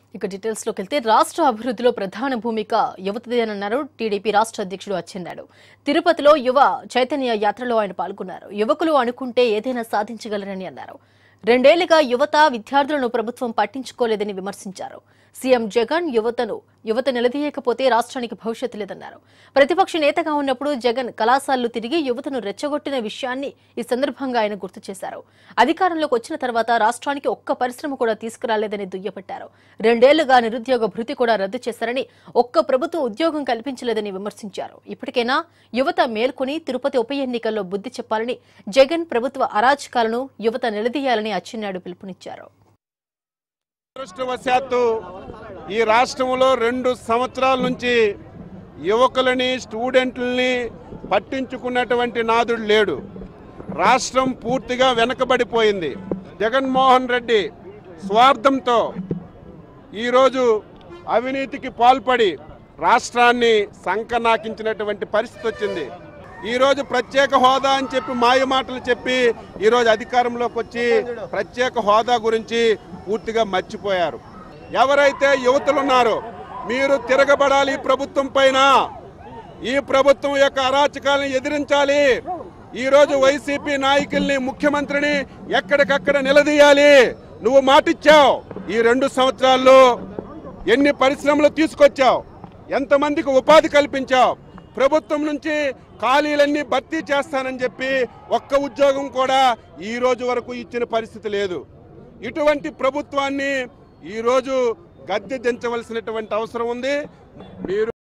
ఇక డీటెయిల్స్ లోకి వెళ్తే రాష్ట్ర అభివృద్ధిలో ప్రధాన భూమిక యువతదేనన్నారు టీడీపీ రాష్ట్ర అధ్యక్షుడు అచ్చెన్నాడు తిరుపతిలో యువ చైతన్య యాత్రలో ఆయన పాల్గొన్నారు యువకులు అనుకుంటే ఏదైనా సాధించగలరని అన్నారు రెండేళ్లుగా యువత విద్యార్థులను ప్రభుత్వం పట్టించుకోలేదని విమర్శించారు సీఎం జగన్ యువతను యువత నిలదీయకపోతే రాష్ట్రానికి భవిష్యత్తు లేదన్నారు ప్రతిపక్ష నేతగా ఉన్నప్పుడు జగన్ కళాశాలలు తిరిగి యువతను రెచ్చగొట్టిన విషయాన్ని ఈ సందర్భంగా ఆయన గుర్తు చేశారు అధికారంలోకి వచ్చిన తర్వాత రాష్ట్రానికి ఒక్క పరిశ్రమ కూడా తీసుకురాలేదని దుయ్యబట్టారు రెండేళ్లుగా నిరుద్యోగ భృతి కూడా రద్దు చేశారని ఒక్క ప్రభుత్వం ఉద్యోగం కల్పించలేదని విమర్శించారు ఇప్పటికైనా యువత మేల్కొని తిరుపతి ఉప ఎన్నికల్లో బుద్ధి చెప్పాలని జగన్ ప్రభుత్వ అరాచకాలను యువత నిలదీయాలని అచ్చెన్నాయుడు పిలుపునిచ్చారు దురదృష్టవశాత్తు ఈ రాష్ట్రంలో రెండు సంవత్సరాల నుంచి యువకులని స్టూడెంట్లని పట్టించుకున్నటువంటి నాదుడు లేడు రాష్ట్రం పూర్తిగా వెనకబడిపోయింది జగన్మోహన్ రెడ్డి స్వార్థంతో ఈరోజు అవినీతికి పాల్పడి రాష్ట్రాన్ని సంకనాకించినటువంటి పరిస్థితి వచ్చింది ఈరోజు ప్రత్యేక హోదా అని చెప్పి మాయ మాటలు చెప్పి ఈరోజు అధికారంలోకి వచ్చి ప్రత్యేక హోదా గురించి పూర్తిగా మర్చిపోయారు ఎవరైతే యువతులు ఉన్నారో మీరు తిరగబడాలి ఈ ప్రభుత్వం పైన ఈ ప్రభుత్వం యొక్క అరాచకాలను ఎదిరించాలి ఈ రోజు వైసీపీ నాయకుల్ని ముఖ్యమంత్రిని ఎక్కడికక్కడ నిలదీయాలి నువ్వు మాటిచ్చావు ఈ రెండు సంవత్సరాల్లో ఎన్ని పరిశ్రమలు తీసుకొచ్చావు ఎంతమందికి ఉపాధి కల్పించావు ప్రభుత్వం నుంచి ఖాళీలన్నీ భర్తీ చేస్తానని చెప్పి ఒక్క ఉద్యోగం కూడా ఈ రోజు వరకు ఇచ్చిన పరిస్థితి లేదు ఇటువంటి ప్రభుత్వాన్ని ఈరోజు గద్దె దించవలసినటువంటి అవసరం ఉంది మీరు